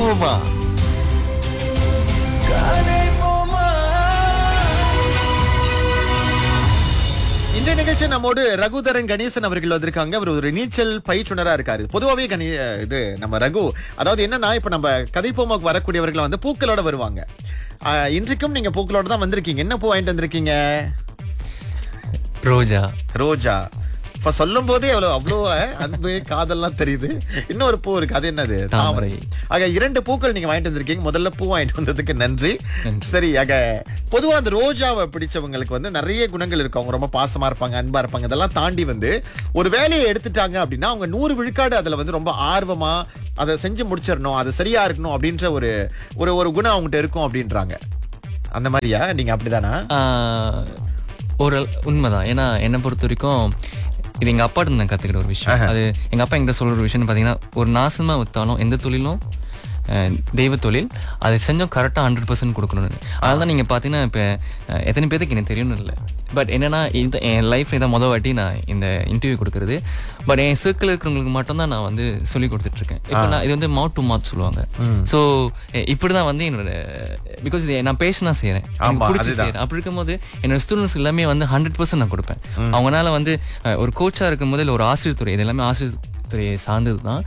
போமா இன்றைய நிகழ்ச்சி நம்மோடு ரகுதரன் கணேசன் அவர்கள் வந்திருக்காங்க அவர் ஒரு நீச்சல் பயிற்றுனரா இருக்காரு பொதுவாவே கணே இது நம்ம ரகு அதாவது என்னன்னா இப்ப நம்ம கதைப்போமாக்கு வரக்கூடியவர்கள் வந்து பூக்களோட வருவாங்க ஆஹ், இன்றைக்கும் நீங்க பூக்களோட தான் வந்திருக்கீங்க என்ன பூ வாங்கிட்டு வந்திருக்கீங்க ரோஜா ரோஜா இப்ப சொல்லும் போதே எவ்வளவு அவ்வளவு அஹ், அன்பு காதல்லாம் தெரியுது இன்னொரு பூ இருக்கு அது என்னது தாமரை ஆக இரண்டு பூக்கள் நீங்க வாங்கிட்டு வந்திருக்கீங்க முதல்ல பூ வாங்கிட்டு வந்ததுக்கு நன்றி நன்றி. சரி ஆக பொதுவா அந்த ரோஜாவை பிடிச்சவங்களுக்கு வந்து நிறைய குணங்கள் இருக்கு அவங்க ரொம்ப பாசமா இருப்பாங்க அன்பா இருப்பாங்க இதெல்லாம் தாண்டி வந்து ஒரு வேலையை எடுத்துட்டாங்க அப்படின்னா அவங்க நூறு விழுக்காடு அதுல வந்து ரொம்ப ஆர்வமா அதை செஞ்சு முடிச்சிடணும் அது சரியா இருக்கணும் அப்படின்ற ஒரு ஒரு ஒரு குணம் அவங்ககிட்ட இருக்கும் அப்படின்றாங்க அந்த மாதிரியா நீங்க அப்படிதானா ஆஹ், ஒரு உண்மைதான் ஏன்னா என்னை பொறுத்த வரைக்கும் இது எங்க அப்பாட்ட நான் கத்துக்கிட்ட ஒரு விஷயம் அது எங்க அப்பா எங்கிட்ட சொல்ற ஒரு விஷயம் பாத்தீங்கன்னா ஒரு நாசமா வித்தாலும் எந்த தொழிலும் அஹ், தெய்வ தொழில் அதை செஞ்சோம் கரெக்டாக ஹண்ட்ரட் பர்சன்ட் கொடுக்கணும்னு அதனால தான் நீங்கள் பார்த்தீங்கன்னா இப்போ எத்தனை பேருக்கு எனக்கு தெரியணும் இல்லை பட் என்னன்னா இந்த என் லைஃப்ல இதான் மொதல் வாட்டி நான் இந்த இன்டர்வியூ கொடுக்குறது பட் என் சர்க்கிள் இருக்கிறவங்களுக்கு மட்டும் தான் நான் வந்து சொல்லி கொடுத்துட்டு இருக்கேன் இப்போ நான் இது வந்து மவுத் டு மவுத் சொல்லுவாங்க ஸோ இப்படி தான் வந்து என்னோட பிகாஸ் இது நான் பேஷனா செய்கிறேன் ஆமா, பிடிச்சி அதுதான். செய்கிறேன் அப்படி இருக்கும்போது என்னோட ஸ்டூடெண்ட்ஸ் எல்லாமே வந்து ஹண்ட்ரட் பர்சன்ட் நான் கொடுப்பேன் அவங்களால வந்து அஹ், ஒரு கோச்சாக இருக்கும் போது இல்லை ஒரு ஆசிரியர் துறை இது எல்லாமே ஆசிரியர் துறையை சார்ந்தது தான்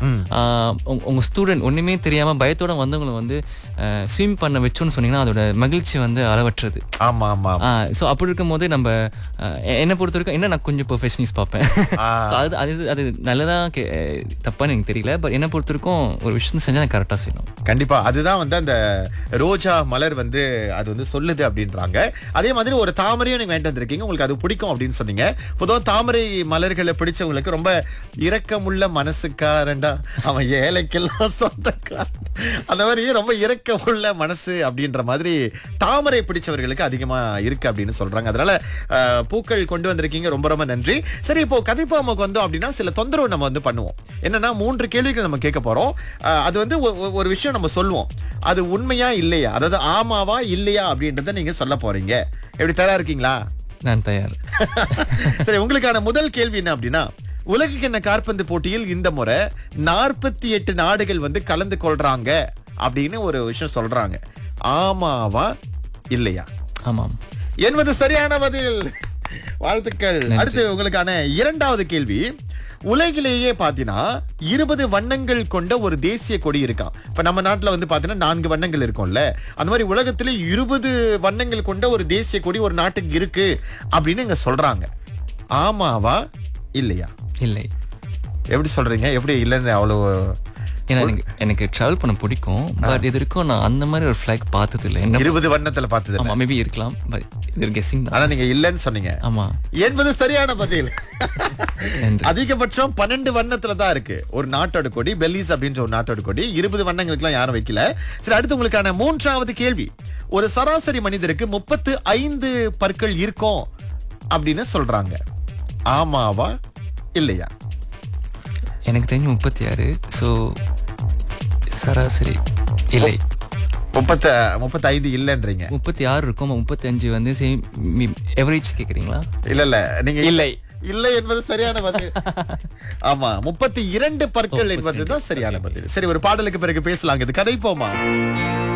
உங்க ஸ்டூடெண்ட் ஒண்ணுமே தெரியாம பயத்தோட வந்தவங்களை வந்து ஸ்விம் பண்ண வச்சோன்னு சொன்னீங்கன்னா அதோட மகிழ்ச்சி வந்து அளவற்றது ஆமா ஆமா ஸோ அப்படி இருக்கும்போது நம்ம அஹ், என்னை பொறுத்த வரைக்கும் என்ன நான் கொஞ்சம் பெர்ஃபெக்ஷனிஸ் பார்ப்பேன் ஆ. So அது அது அது நல்லதா கே- தப்பான்னு எனக்கு தெரியல பட் என்னை பொறுத்த வரைக்கும் ஒரு விஷயம் செஞ்சா நான் கரெக்டாக செய்யணும் கண்டிப்பா அதுதான் வந்து அந்த ரோஜா மலர் வந்து அது வந்து சொல்லுது அப்படின்றாங்க அதே மாதிரி ஒரு தாமரையும் நீங்க வாங்கிட்டு வந்திருக்கீங்க உங்களுக்கு அது பிடிக்கும் அப்படின்னு சொன்னீங்க பொதுவா தாமரை மலர்களை பிடிச்சவங்களுக்கு ரொம்ப இரக்கமுள்ள மனசுக்காரண்டா அவன் ஏழைக்கெல்லாம் சொந்தக்காரன் அந்த மாதிரி ரொம்ப இரக்கமுள்ள மனசு அப்படின்ற மாதிரி தாமரை பிடிச்சவர்களுக்கு அதிகமா இருக்கு அப்படின்னு சொல்றாங்க அதனால அஹ், பூக்கள் கொண்டு வந்திருக்கீங்க ரொம்ப ரொம்ப நன்றி சரி இப்போ கதைப்பாமுக்கு வந்தோம் அப்படின்னா சில தொந்தரவு நம்ம வந்து பண்ணுவோம் என்னன்னா மூன்று கேள்விகள் நம்ம கேட்க போறோம் அஹ், அது வந்து ஒ- ஒ- ஒரு விஷயம் நம்ம சொல்லுவோம் அது உண்மையா இல்லையா அதாவது ஆமாவா இல்லையா அப்படின்றத நீங்க சொல்ல போறீங்க எப்படி தயாரா இருக்கீங்களா நான் தயார் சரி உங்களுக்கான முதல் கேள்வி என்ன அப்படின்னா உலக என்ன காற்பந்து போட்டியில் இந்த முறை நாற்பத்தி எட்டு நாடுகள் வந்து கலந்து கொள்றாங்க அப்படின்னு ஒரு விஷயம் சொல்றாங்க ஆமாவா இல்லையா ஆமாம் என்பது சரியான பதில் வாழ்த்துக்கள் அடுத்து உங்களுக்கான இரண்டாவது கேள்வி உலகிலேயே பாத்தீங்கன்னா இருபது வண்ணங்கள் கொண்ட ஒரு தேசிய கொடி இருக்காம் இப்ப நம்ம நாட்டுல வந்து பாத்தீங்கன்னா நான்கு வண்ணங்கள் இருக்கும்ல அந்த மாதிரி உலகத்துல இருபது வண்ணங்கள் கொண்ட ஒரு தேசிய கொடி ஒரு நாட்டுக்கு இருக்கு அப்படின்னு இங்க சொல்றாங்க ஆமாவா இல்லையா இல்லை எப்படி சொல்றீங்க எப்படி இல்லைன்னு அவ்வளவு ஏன்னா எனக்கு எனக்கு ட்ராவல் பண்ண பிடிக்கும் பட் இது வரைக்கும் நான் அந்த மாதிரி ஒரு ஃபிளைக் பார்த்தது இல்லை என்ன இருபது வண்ணத்துல பார்த்தது இல்ல. ஆமா மேபி இருக்கலாம் பட் இது கெஸ்ஸிங் தான் ஆனா நீங்க இல்லைன்னு சொன்னீங்க ஆமா என்பது சரியான பதில் நன்றி அதிகபட்சம் பன்னெண்டு வண்ணத்துல தான் இருக்கு ஒரு நாட்டோட கொடி பெல்லிஸ் அப்படின்ற ஒரு நாட்டோட கொடி இருபது வண்ணங்களுக்குலாம் யாரும் வைக்கல சரி அடுத்து உங்களுக்கான மூன்றாவது கேள்வி ஒரு சராசரி மனிதருக்கு முப்பத்து ஐந்து பற்கள் இருக்கும் அப்படின்னு சொல்றாங்க ஆமாவா இல்லையா எனக்கு தெரிஞ்சு முப்பத்தி ஆறு ஸோ சராசரி இல்லை முப்பத்த முப்பத்தி ஐந்து இல்லைன்றீங்க முப்பத்தி ஆறு இருக்கும் முப்பத்தி அஞ்சு வந்து சேம் எவரேஜ் கேக்குறீங்களா இல்ல இல்ல நீங்க இல்லை இல்லை என்பது சரியான பதில் ஆமா முப்பத்தி இரண்டு பற்கள் என்பதுதான் சரியான பதில் சரி ஒரு பாடலுக்கு பிறகு பேசலாம் இது கதை போமா